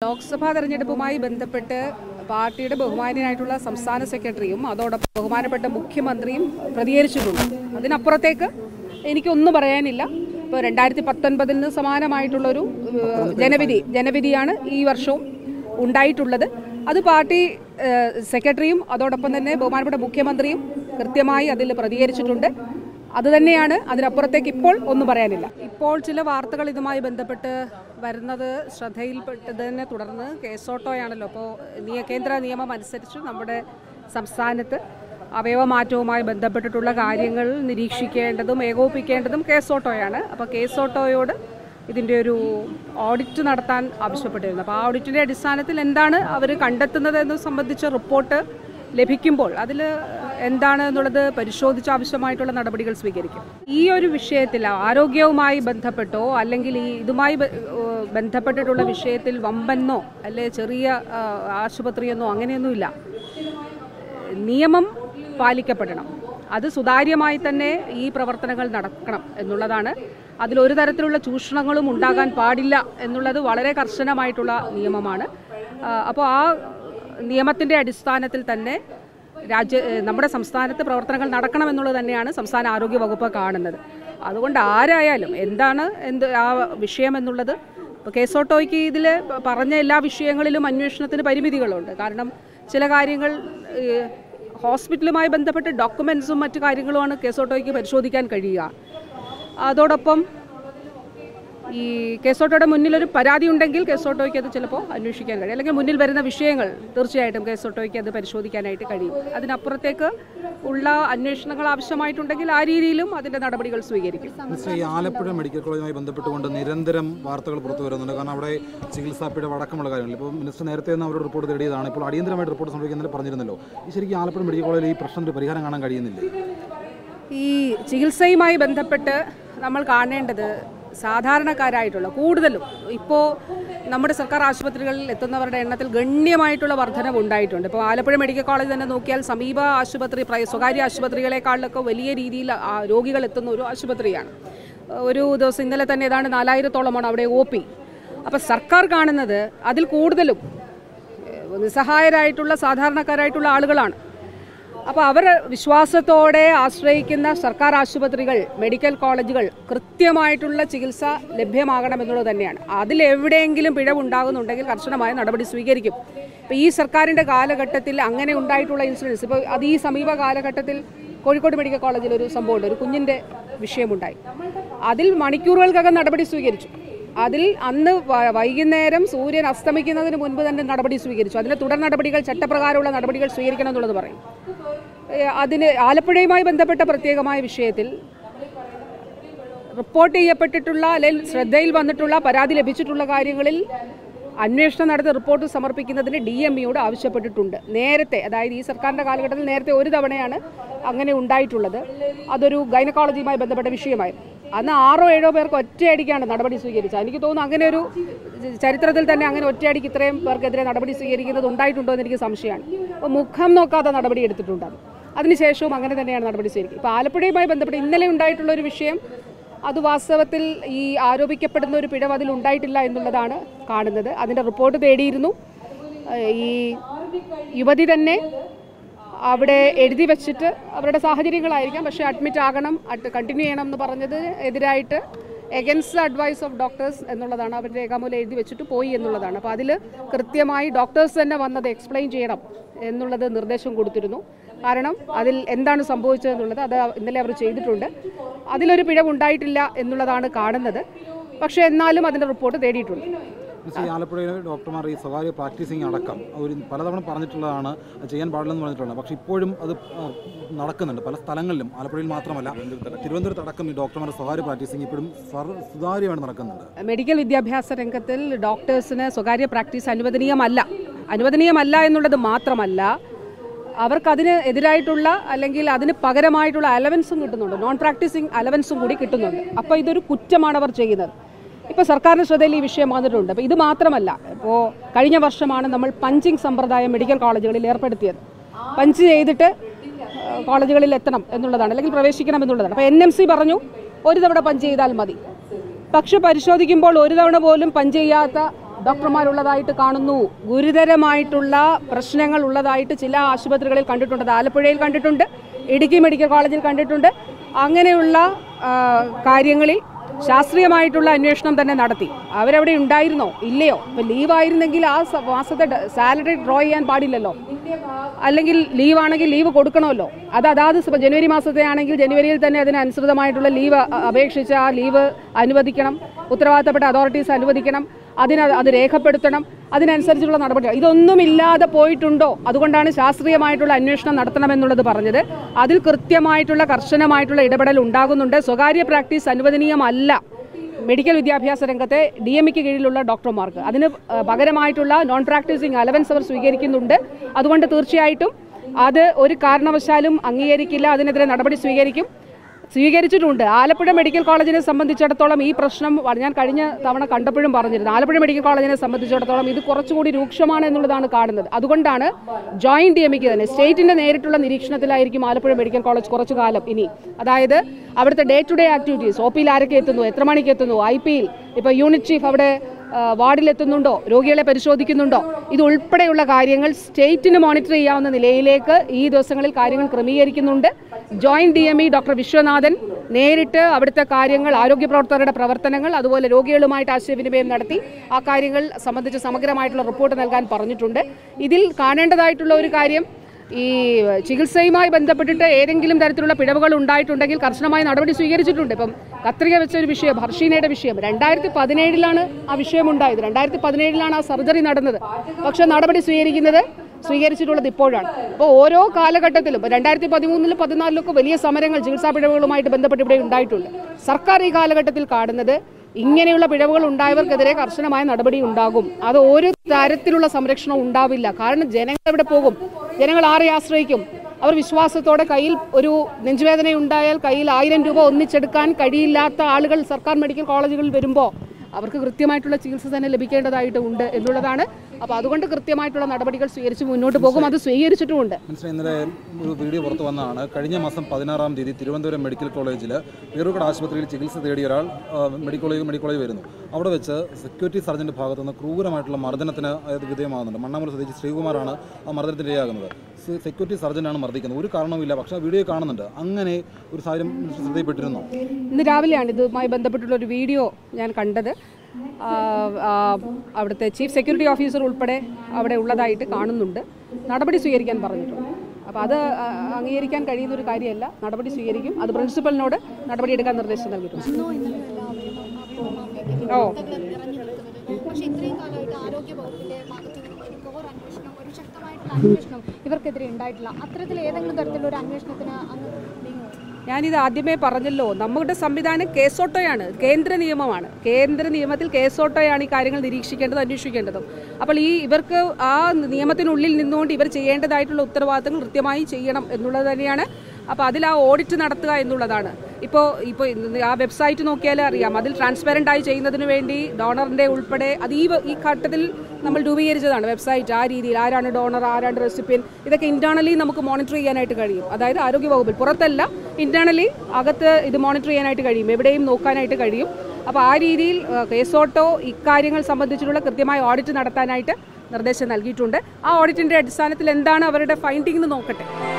ലോക്സഭാ തെരഞ്ഞെടുപ്പുമായി ബന്ധപ്പെട്ട് പാർട്ടിയുടെ ബഹുമാന്യനായിട്ടുള്ള സംസ്ഥാന സെക്രട്ടറിയും അതോടൊപ്പം ബഹുമാനപ്പെട്ട മുഖ്യമന്ത്രിയും പ്രതികരിച്ചിട്ടുണ്ട് അതിനപ്പുറത്തേക്ക് എനിക്കൊന്നും പറയാനില്ല ഇപ്പോൾ രണ്ടായിരത്തി പത്തൊൻപതിന് സമാനമായിട്ടുള്ളൊരു ഏഹ്, ജനവിധി ജനവിധിയാണ് ഈ വർഷവും ഉണ്ടായിട്ടുള്ളത് അത് പാർട്ടി ഏഹ്, സെക്രട്ടറിയും അതോടൊപ്പം തന്നെ ബഹുമാനപ്പെട്ട മുഖ്യമന്ത്രിയും കൃത്യമായി അതിൽ പ്രതികരിച്ചിട്ടുണ്ട് അത് തന്നെയാണ് അതിനപ്പുറത്തേക്ക് ഇപ്പോൾ ഒന്നും പറയാനില്ല ഇപ്പോൾ ചില വാർത്തകൾ ഇതുമായി ബന്ധപ്പെട്ട് വരുന്നത് ശ്രദ്ധയിൽപ്പെട്ടതിനെ തുടർന്ന് കേസോട്ടോയാണല്ലോ അപ്പോൾ നിയ കേന്ദ്ര നിയമം അനുസരിച്ച് നമ്മുടെ സംസ്ഥാനത്ത് അവയവമാറ്റവുമായി ബന്ധപ്പെട്ടിട്ടുള്ള കാര്യങ്ങൾ നിരീക്ഷിക്കേണ്ടതും ഏകോപിപ്പിക്കേണ്ടതും കേസോട്ടോയാണ് അപ്പോൾ കേസോട്ടോയോട് ഇതിൻ്റെ ഒരു ഓഡിറ്റ് നടത്താൻ ആവശ്യപ്പെട്ടിരുന്നു അപ്പോൾ ആ ഓഡിറ്റിൻ്റെ അടിസ്ഥാനത്തിൽ എന്താണ് അവർ കണ്ടെത്തുന്നത് എന്ന് സംബന്ധിച്ച റിപ്പോർട്ട് ലഭിക്കുമ്പോൾ അതിൽ എന്താണ് എന്നുള്ളത് പരിശോധിച്ച് ആവശ്യമായിട്ടുള്ള നടപടികൾ സ്വീകരിക്കും ഈ ഒരു വിഷയത്തിൽ ആരോഗ്യവുമായി ബന്ധപ്പെട്ടോ അല്ലെങ്കിൽ ഈ ഇതുമായി ബ- ഏഹ് ബന്ധപ്പെട്ടിട്ടുള്ള വിഷയത്തിൽ വമ്പന്നോ അല്ലെ ചെറിയ ആ, ആശുപത്രിയെന്നോ അങ്ങനെയൊന്നുമില്ല നിയമം പാലിക്കപ്പെടണം അത് സുതാര്യമായി തന്നെ ഈ പ്രവർത്തനങ്ങൾ നടക്കണം എന്നുള്ളതാണ് അതിലൊരു തരത്തിലുള്ള ചൂഷണങ്ങളും ഉണ്ടാകാൻ പാടില്ല എന്നുള്ളത് വളരെ കർശനമായിട്ടുള്ള നിയമമാണ് അപ്പോൾ ആ നിയമത്തിൻ്റെ അടിസ്ഥാനത്തിൽ തന്നെ രാജ്യ ഏഹ് നമ്മുടെ സംസ്ഥാനത്ത് പ്രവർത്തനങ്ങൾ നടക്കണം എന്നുള്ളത് തന്നെയാണ് സംസ്ഥാന ആരോഗ്യ വകുപ്പ് കാണുന്നത് അതുകൊണ്ട് ആരായാലും എന്താണ് എന്ത് ആ വിഷയം എന്നുള്ളത് ഇപ്പോൾ കേസോട്ടോയ്ക്ക് ഇതിൽ പറഞ്ഞ എല്ലാ വിഷയങ്ങളിലും അന്വേഷണത്തിന് പരിമിതികളുണ്ട് കാരണം ചില കാര്യങ്ങൾ ഏഹ്, ഹോസ്പിറ്റലുമായി ബന്ധപ്പെട്ട് ഡോക്യുമെൻസും മറ്റു കാര്യങ്ങളുമാണ് കേസോട്ടോയ്ക്ക് പരിശോധിക്കാൻ കഴിയുക അതോടൊപ്പം ഈ കേസോട്ടോയുടെ മുന്നിൽ ഒരു പരാതി ഉണ്ടെങ്കിൽ കേസോട്ടോയ്ക്ക് അത് ചിലപ്പോൾ അന്വേഷിക്കാൻ കഴിയും അല്ലെങ്കിൽ മുന്നിൽ വരുന്ന വിഷയങ്ങൾ തീർച്ചയായിട്ടും കേസോട്ടോയ്ക്ക് അത് പരിശോധിക്കാനായിട്ട് കഴിയും അതിനപ്പുറത്തേക്ക് ഉള്ള അന്വേഷണങ്ങൾ ആവശ്യമായിട്ടുണ്ടെങ്കിൽ ആ രീതിയിലും അതിൻ്റെ നടപടികൾ സ്വീകരിക്കും മിസ്റ്റർ ഈ ആലപ്പുഴ മെഡിക്കൽ കോളേജുമായി ബന്ധപ്പെട്ടുകൊണ്ട് നിരന്തരം വാർത്തകൾ പുറത്തു വരുന്നുണ്ട് കാരണം അവിടെ ചികിത്സാ പിഴവ് അടക്കമുള്ള കാര്യങ്ങൾ ഇപ്പോൾ മിനിസ്റ്റർ നേരത്തെ തന്നെ അവരോട് റിപ്പോർട്ട് തേടിയതാണ് ഇപ്പോൾ അടിയന്തരമായിട്ട് റിപ്പോർട്ട് സമർപ്പിക്കുന്നതിന് പറഞ്ഞിരുന്നല്ലോ ഈ ശരിക്കും ആലപ്പുഴ മെഡിക്കൽ കോളേജിൽ ഈ പ്രശ്നത്തിന് പരിഹാരം കാണാൻ കഴിയുന്നില്ല ഈ ചികിത്സയുമായി ബന്ധപ്പെട്ട് നമ്മൾ കാണേണ്ടത് സാധാരണക്കാരായിട്ടുള്ള കൂടുതലും ഇപ്പോൾ നമ്മുടെ സർക്കാർ ആശുപത്രികളിൽ എത്തുന്നവരുടെ എണ്ണത്തിൽ ഗണ്യമായിട്ടുള്ള വർധനവ് ഉണ്ടായിട്ടുണ്ട് ഇപ്പോൾ ആലപ്പുഴ മെഡിക്കൽ കോളേജ് തന്നെ നോക്കിയാൽ സമീപ ആശുപത്രി പ്രൈ- സ്വകാര്യ ആശുപത്രികളെക്കാളിലൊക്കെ വലിയ രീതിയിൽ ആ രോഗികൾ എത്തുന്ന ഒരു ആശുപത്രിയാണ് ഒരു ദിവസം ഇന്നലെ തന്നെ ഏതാണ്ട് നാലായിരത്തോളമാണ് അവിടെ ഒ പി അപ്പോൾ സർക്കാർ കാണുന്നത് അതിൽ കൂടുതലും ഏഹ്, നിസ്സഹായരായിട്ടുള്ള സാധാരണക്കാരായിട്ടുള്ള ആളുകളാണ് അപ്പോൾ അവർ വിശ്വാസത്തോടെ ആശ്രയിക്കുന്ന സർക്കാർ ആശുപത്രികൾ മെഡിക്കൽ കോളേജുകൾ കൃത്യമായിട്ടുള്ള ചികിത്സ ലഭ്യമാകണം എന്നുള്ളത് തന്നെയാണ് അതിൽ എവിടെയെങ്കിലും പിഴവുണ്ടാകുന്നുണ്ടെങ്കിൽ കർശനമായ നടപടി സ്വീകരിക്കും ഇപ്പോൾ ഈ സർക്കാരിൻ്റെ കാലഘട്ടത്തിൽ അങ്ങനെ ഉണ്ടായിട്ടുള്ള ഇൻസിഡൻസ് ഇപ്പോൾ അത് ഈ സമീപ കാലഘട്ടത്തിൽ കോഴിക്കോട് മെഡിക്കൽ കോളേജിൽ ഒരു സംഭവമുണ്ട് ഒരു കുഞ്ഞിൻ്റെ വിഷയമുണ്ടായി അതിൽ മണിക്കൂറുകൾക്കകം നടപടി സ്വീകരിച്ചു അതിൽ അന്ന് വ- വൈകുന്നേരം സൂര്യൻ അസ്തമിക്കുന്നതിന് മുൻപ് തന്നെ നടപടി സ്വീകരിച്ചു അതിന്റെ തുടർ നടപടികൾ ചട്ടപ്രകാരമുള്ള നടപടികൾ സ്വീകരിക്കണം എന്നുള്ളത് പറയും ഏ, അതിന് ആലപ്പുഴയുമായി ബന്ധപ്പെട്ട പ്രത്യേകമായ വിഷയത്തിൽ റിപ്പോർട്ട് ചെയ്യപ്പെട്ടിട്ടുള്ള അല്ലെങ്കിൽ ശ്രദ്ധയിൽ വന്നിട്ടുള്ള പരാതി ലഭിച്ചിട്ടുള്ള കാര്യങ്ങളിൽ അന്വേഷണം നടത്തി റിപ്പോർട്ട് സമർപ്പിക്കുന്നതിന് ഡി എം ഇയോട് ആവശ്യപ്പെട്ടിട്ടുണ്ട് നേരത്തെ അതായത് ഈ സർക്കാരിൻ്റെ കാലഘട്ടത്തിൽ നേരത്തെ ഒരു തവണയാണ് അങ്ങനെ ഉണ്ടായിട്ടുള്ളത് അതൊരു ഗൈനക്കോളജിയുമായി ബന്ധപ്പെട്ട വിഷയമായിരുന്നു അന്ന് ആറോ ഏഴോ പേർക്ക് ഒറ്റയടിക്കാണ് നടപടി സ്വീകരിച്ചത് എനിക്ക് തോന്നുന്നു അങ്ങനെ ഒരു ചരിത്രത്തിൽ തന്നെ അങ്ങനെ ഒറ്റയടിക്ക് ഇത്രയും പേർക്കെതിരെ നടപടി സ്വീകരിക്കുന്നത് ഉണ്ടായിട്ടുണ്ടോ എന്ന് എനിക്ക് സംശയമാണ് അപ്പോൾ മുഖം നോക്കാതെ നടപടി എടുത്തിട്ടുണ്ട് അത്. അതിനുശേഷവും അങ്ങനെ തന്നെയാണ് നടപടി സ്വീകരിക്കുക ഇപ്പോൾ ആലപ്പുഴയുമായി ബന്ധപ്പെട്ട് ഇന്നലെ ഉണ്ടായിട്ടുള്ള ഒരു വിഷയം അത് വാസ്തവത്തിൽ ഈ ആരോപിക്കപ്പെടുന്ന ഒരു പിഴവ് അതിൽ ഉണ്ടായിട്ടില്ല എന്നുള്ളതാണ് കാണുന്നത് അതിൻ്റെ റിപ്പോർട്ട് തേടിയിരുന്നു ഏഹ് ഈ യുവതി തന്നെ അവിടെ എഴുതി വെച്ചിട്ട് അവരുടെ സാഹചര്യങ്ങളായിരിക്കാം പക്ഷേ അഡ്മിറ്റ് ആകണം കണ്ടിന്യൂ ചെയ്യണം എന്ന് പറഞ്ഞത് എതിരായിട്ട് എഗൻസ്റ്റ് അഡ്വൈസ് ഓഫ് ഡോക്ടേഴ്സ് എന്നുള്ളതാണ് അവർ രേഖാമൂലം എഴുതി വെച്ചിട്ട് പോയി എന്നുള്ളതാണ് അപ്പോൾ അതിൽ കൃത്യമായി ഡോക്ടേഴ്സ് തന്നെ വന്നത് എക്സ്പ്ലെയിൻ ചെയ്യണം എന്നുള്ളത് നിർദ്ദേശം കൊടുത്തിരുന്നു കാരണം അതിൽ എന്താണ് സംഭവിച്ചതെന്നുള്ളത് അത് ഇന്നലെ അവർ ചെയ്തിട്ടുണ്ട് അതിലൊരു പിഴവുണ്ടായിട്ടില്ല എന്നുള്ളതാണ് കാണുന്നത് പക്ഷേ എന്നാലും അതിൻ്റെ റിപ്പോർട്ട് തേടിയിട്ടുണ്ട് മിസ്റ്റർ ഈ ആലപ്പുഴയിലെ ഡോക്ടർമാർ ഈ സ്വകാര്യ പ്രാക്ടീസിങ് അടക്കം ഒരു പലതവണ പറഞ്ഞിട്ടുള്ളതാണ് അത് ചെയ്യാൻ പാടില്ലെന്ന് പറഞ്ഞിട്ടുള്ളത് പക്ഷേ ഇപ്പോഴും അത് ആ, നടക്കുന്നുണ്ട് പല സ്ഥലങ്ങളിലും ആലപ്പുഴയിൽ മാത്രമല്ല തിരുവനന്തപുരത്ത് അടക്കം ഈ ഡോക്ടർമാരുടെ സ്വകാര്യ പ്രാക്ടീസിങ് ഇപ്പോഴും സർവ്വ സുതാര്യമായി നടക്കുന്നുണ്ട് മെഡിക്കൽ വിദ്യാഭ്യാസ രംഗത്തിൽ ഡോക്ടേഴ്സിന് സ്വകാര്യ പ്രാക്ടീസ് അനുവദനീയമല്ല അനുവദനീയമല്ല എന്നുള്ളത് മാത്രമല്ല അവർക്കതിന് എതിരായിട്ടുള്ള അല്ലെങ്കിൽ അതിന് പകരമായിട്ടുള്ള അലവൻസും കിട്ടുന്നുണ്ട് നോൺ പ്രാക്ടീസിങ് അലവൻസും കൂടി കിട്ടുന്നുണ്ട് അപ്പോൾ ഇതൊരു കുറ്റമാണ് അവർ ചെയ്യുന്നത് ഇപ്പോൾ സർക്കാരിൻ്റെ ശ്രദ്ധയിൽ ഈ വിഷയം വന്നിട്ടുണ്ട് അപ്പോൾ ഇത് മാത്രമല്ല ഇപ്പോൾ കഴിഞ്ഞ വർഷമാണ് നമ്മൾ പഞ്ചിങ് സമ്പ്രദായം മെഡിക്കൽ കോളേജുകളിൽ ഏർപ്പെടുത്തിയത് പഞ്ച് ചെയ്തിട്ട് ഏഹ്, കോളേജുകളിൽ എത്തണം എന്നുള്ളതാണ് അല്ലെങ്കിൽ പ്രവേശിക്കണം എന്നുള്ളതാണ് അപ്പോൾ എൻ എം സി പറഞ്ഞു ഒരു തവണ പഞ്ച് ചെയ്താൽ മതി പക്ഷെ പരിശോധിക്കുമ്പോൾ ഒരു തവണ പോലും പഞ്ച് ചെയ്യാത്ത ഡോക്ടർമാരുള്ളതായിട്ട് കാണുന്നു ഗുരുതരമായിട്ടുള്ള പ്രശ്നങ്ങൾ ഉള്ളതായിട്ട് ചില ആശുപത്രികളിൽ കണ്ടിട്ടുണ്ട് അത് ആലപ്പുഴയിൽ കണ്ടിട്ടുണ്ട് ഇടുക്കി മെഡിക്കൽ കോളേജിൽ കണ്ടിട്ടുണ്ട് അങ്ങനെയുള്ള ആ, കാര്യങ്ങളിൽ ശാസ്ത്രീയമായിട്ടുള്ള അന്വേഷണം തന്നെ നടത്തി അവരവിടെ ഉണ്ടായിരുന്നോ ഇല്ലയോ ഇപ്പൊ ലീവ് ആയിരുന്നെങ്കിൽ ആ സ- മാസത്തെ സാലറി ഡ്രോ ചെയ്യാൻ പാടില്ലല്ലോ അല്ലെങ്കിൽ ലീവ് ആണെങ്കിൽ ലീവ് കൊടുക്കണമല്ലോ അത് അതാത് സ- ജനുവരി മാസത്തെ ആണെങ്കിൽ ജനുവരിയിൽ തന്നെ അതിനനുസൃതമായിട്ടുള്ള ലീവ് അ- അപേക്ഷിച്ച് ആ ലീവ് അനുവദിക്കണം ഉത്തരവാദിത്തപ്പെട്ട അതോറിറ്റീസ് അനുവദിക്കണം അതിന് അത് രേഖപ്പെടുത്തണം അതിനനുസരിച്ചുള്ള നടപടി ഇതൊന്നുമില്ലാതെ പോയിട്ടുണ്ടോ അതുകൊണ്ടാണ് ശാസ്ത്രീയമായിട്ടുള്ള അന്വേഷണം നടത്തണമെന്നുള്ളത് പറഞ്ഞത് അതിൽ കൃത്യമായിട്ടുള്ള കർശനമായിട്ടുള്ള ഇടപെടൽ ഉണ്ടാകുന്നുണ്ട് സ്വകാര്യ പ്രാക്ടീസ് അനുവദനീയമല്ല മെഡിക്കൽ വിദ്യാഭ്യാസ രംഗത്തെ ഡി എം ഇക്ക് കീഴിലുള്ള ഡോക്ടർമാർക്ക് അതിന് ഏഹ്, പകരമായിട്ടുള്ള നോൺ പ്രാക്ടീസിങ് അലവൻസ് അവർ സ്വീകരിക്കുന്നുണ്ട് അതുകൊണ്ട് തീർച്ചയായിട്ടും അത് ഒരു കാരണവശാലും അംഗീകരിക്കില്ല അതിനെതിരെ നടപടി സ്വീകരിക്കും സ്വീകരിച്ചിട്ടുണ്ട് ആലപ്പുഴ മെഡിക്കൽ കോളേജിനെ സംബന്ധിച്ചിടത്തോളം ഈ പ്രശ്നം വ- ഞാൻ കഴിഞ്ഞ തവണ കണ്ടപ്പോഴും പറഞ്ഞിരുന്നു ആലപ്പുഴ മെഡിക്കൽ കോളേജിനെ സംബന്ധിച്ചിടത്തോളം ഇത് കുറച്ചുകൂടി രൂക്ഷമാണ് എന്നുള്ളതാണ് കാണുന്നത് അതുകൊണ്ടാണ് ജോയിന്റ് ഡി എമ്മിക്ക് തന്നെ സ്റ്റേറ്റിന്റെ നേരിട്ടുള്ള നിരീക്ഷണത്തിലായിരിക്കും ആലപ്പുഴ മെഡിക്കൽ കോളേജ് കുറച്ചു കാലം ഇനി അതായത് അവിടുത്തെ day to day activities O പിയിൽ ആരൊക്കെ എത്തുന്നു എത്ര മണിക്ക് എത്തുന്നു ഐ പിയിൽ ഇപ്പോൾ യൂണിറ്റ് ചീഫ് അവിടെ ആ, വാർഡിലെത്തുന്നുണ്ടോ രോഗികളെ പരിശോധിക്കുന്നുണ്ടോ ഇത് ഉൾപ്പെടെയുള്ള കാര്യങ്ങൾ സ്റ്റേറ്റിന് മോണിറ്റർ ചെയ്യാവുന്ന നിലയിലേക്ക് ഈ ദിവസങ്ങളിൽ കാര്യങ്ങൾ ക്രമീകരിക്കുന്നുണ്ട് joint D M E doctor Viswanathan നേരിട്ട് അവിടുത്തെ കാര്യങ്ങൾ ആരോഗ്യ പ്രവർത്തകരുടെ പ്രവർത്തനങ്ങൾ അതുപോലെ രോഗികളുമായിട്ട് ആശയവിനിമയം നടത്തി ആ കാര്യങ്ങൾ സംബന്ധിച്ച് സമഗ്രമായിട്ടുള്ള റിപ്പോർട്ട് നൽകാൻ പറഞ്ഞിട്ടുണ്ട് ഇതിൽ കാണേണ്ടതായിട്ടുള്ള ഒരു കാര്യം ഈ ചികിത്സയുമായി ബന്ധപ്പെട്ടിട്ട് ഏതെങ്കിലും തരത്തിലുള്ള പിഴവുകൾ ഉണ്ടായിട്ടുണ്ടെങ്കിൽ കർശനമായ നടപടി സ്വീകരിച്ചിട്ടുണ്ട് ഇപ്പം കത്രിക വെച്ച ഒരു വിഷയം ഹർഷീനയുടെ വിഷയം രണ്ടായിരത്തി പതിനേഴിലാണ് ആ വിഷയം ഉണ്ടായത് രണ്ടായിരത്തി പതിനേഴിലാണ് ആ സർജറി നടന്നത് പക്ഷെ നടപടി സ്വീകരിക്കുന്നത് സ്വീകരിച്ചിട്ടുള്ളത് ഇപ്പോഴാണ് അപ്പോൾ ഓരോ കാലഘട്ടത്തിലും ഇപ്പോൾ രണ്ടായിരത്തി പതിമൂന്നിലും പതിനാലിലൊക്കെ വലിയ സമരങ്ങൾ ചികിത്സാ പിഴവുകളുമായിട്ട് ബന്ധപ്പെട്ട് ഇവിടെ ഉണ്ടായിട്ടുണ്ട് സർക്കാർ ഈ കാലഘട്ടത്തിൽ കാണുന്നത് ഇങ്ങനെയുള്ള പിഴവുകൾ ഉണ്ടായവർക്കെതിരെ കർശനമായ നടപടി ഉണ്ടാകും അത് ഒരു തരത്തിലുള്ള സംരക്ഷണം ഉണ്ടാവില്ല കാരണം ജനങ്ങൾ എവിടെ പോകും ജനങ്ങൾ ആരെ ആശ്രയിക്കും അവർ വിശ്വാസത്തോടെ കയ്യിൽ ഒരു നെഞ്ചുവേദന ഉണ്ടായാൽ കയ്യിൽ ആയിരം രൂപ ഒന്നിച്ചെടുക്കാൻ കഴിയില്ലാത്ത ആളുകൾ സർക്കാർ മെഡിക്കൽ കോളേജുകളിൽ വരുമ്പോൾ അവർക്ക് കൃത്യമായിട്ടുള്ള ചികിത്സ തന്നെ ലഭിക്കേണ്ടതായിട്ട് ഉണ്ട് എന്നുള്ളതാണ് അപ്പോൾ അതുകൊണ്ട് കൃത്യമായിട്ടുള്ള നടപടികൾ സ്വീകരിച്ച് മുന്നോട്ട് പോകും അത് സ്വീകരിച്ചിട്ടുമുണ്ട് മനസ്സിലായി ഇന്നലെ ഒരു വീഡിയോ പുറത്തു വന്നതാണ് കഴിഞ്ഞ മാസം പതിനാറാം തീയതി തിരുവനന്തപുരം മെഡിക്കൽ കോളേജിൽ പേരുകട ആശുപത്രിയിൽ ചികിത്സ തേടിയ ഒരാൾ ആ, മെഡിക്കൽ കോളേജ് മെഡിക്കൽ കോളേജ് വരുന്നു അവിടെ വെച്ച് സെക്യൂരിറ്റി സർജൻ്റെ ഭാഗത്തു നിന്ന് ക്രൂരമായിട്ടുള്ള മർദ്ദനത്തിന് അതായത് വിധേയമാകുന്നുണ്ട് മണ്ണാമല സ്വദേശി ശ്രീകുമാറാണ് ആ മർദ്ദനത്തിന് ഇരയാകുന്നത് സെ- സെക്യൂരിറ്റി സർജനാണ് മർദ്ദിക്കുന്നത് ഒരു കാരണവുമില്ല പക്ഷേ ആ വീഡിയോ കാണുന്നുണ്ട് അങ്ങനെ ഒരു സാഹചര്യം ശ്രദ്ധയിൽപ്പെട്ടിരുന്നോ ഇന്ന് രാവിലെയാണ് ഇതുമായി ബന്ധപ്പെട്ടുള്ള ഒരു വീഡിയോ ഞാൻ കണ്ടത് ആ, ആ, അവിടുത്തെ ചീഫ് സെക്യൂരിറ്റി ഓഫീസർ ഉൾപ്പെടെ അവിടെ ഉള്ളതായിട്ട് കാണുന്നുണ്ട് നടപടി സ്വീകരിക്കാൻ പറഞ്ഞിട്ടുണ്ട് അപ്പോൾ അത് ആ, അംഗീകരിക്കാൻ കഴിയുന്ന ഒരു കാര്യമല്ല നടപടി സ്വീകരിക്കും അത് പ്രിൻസിപ്പലിനോട് നടപടിയെടുക്കാൻ നിർദ്ദേശം നൽകിയിട്ടുണ്ട് ഇന്നോ ഇന്നലെയോ എല്ലാവരെയും അമ്മയും അമ്മയ്ക്ക് ഓ. വാർത്തകൾ നിറഞ്ഞു നിൽക്കുന്നത് പക്ഷേ ഇത്രയും കാലമായിട്ട് ആരോഗ്യ വകുപ്പിന്റെ ഭാഗത്തു നിന്നും ഒരു കോർ അന്വേഷണം ഒരു ശക്തമായിട്ടുള്ള അന്വേഷണം ഇവർക്കെതിരെ ഉണ്ടായിട്ടില്ല അത്തരത്തിൽ ഏതെങ്കിലും തരത്തിലുള്ള ഒരു അന്വേഷണത്തിന് അങ്ങ് നീങ്ങുമോ ഞാനിത് ആദ്യമേ പറഞ്ഞല്ലോ നമ്മുടെ സംവിധാനം കേസോട്ടോയാണ് കേന്ദ്ര നിയമമാണ് കേന്ദ്ര നിയമത്തിൽ കേസോട്ടോയാണ് ഈ കാര്യങ്ങൾ നിരീക്ഷിക്കേണ്ടതും അന്വേഷിക്കേണ്ടതും അപ്പോൾ ഈ ഇവർക്ക് ആ നിയമത്തിനുള്ളിൽ നിന്നുകൊണ്ട് ഇവർ ചെയ്യേണ്ടതായിട്ടുള്ള ഉത്തരവാദിത്തങ്ങൾ കൃത്യമായി ചെയ്യണം എന്നുള്ളത് തന്നെയാണ് അപ്പോൾ അതിൽ ആ ഓഡിറ്റ് നടത്തുക എന്നുള്ളതാണ് ഇപ്പോൾ ഇപ്പോൾ ഇന്ന് ആ വെബ്സൈറ്റ് നോക്കിയാലേ അറിയാം അതിൽ ട്രാൻസ്പെറൻ്റ് ആയി ചെയ്യുന്നതിന് വേണ്ടി ഡോണറിൻ്റെ ഉൾപ്പെടെ അത് ഈ വ- ഈ ഘട്ടത്തിൽ നമ്മൾ രൂപീകരിച്ചതാണ് വെബ്സൈറ്റ് ആ രീതിയിൽ ആരാണ് ഡോണർ ആരാണ് റെസിപ്പിയൻ ഇതൊക്കെ ഇന്റേണലി നമുക്ക് മോണിറ്റർ ചെയ്യാനായിട്ട് കഴിയും അതായത് ആരോഗ്യ വകുപ്പിൽ പുറത്തല്ല ഇന്റേണലി അകത്ത് ഇത് മോണിറ്റർ ചെയ്യാനായിട്ട് കഴിയും എവിടെയും നോക്കാനായിട്ട് കഴിയും അപ്പോൾ ആ രീതിയിൽ ആ, കേസോട്ടോ ഇക്കാര്യങ്ങൾ സംബന്ധിച്ചിട്ടുള്ള കൃത്യമായ ഓഡിറ്റ് നടത്താനായിട്ട് നിർദ്ദേശം നൽകിയിട്ടുണ്ട് ആ ഓഡിറ്റിന്റെ അടിസ്ഥാനത്തിൽ എന്താണ് അവരുടെ ഫൈൻഡിംഗ് എന്ന് നോക്കട്ടെ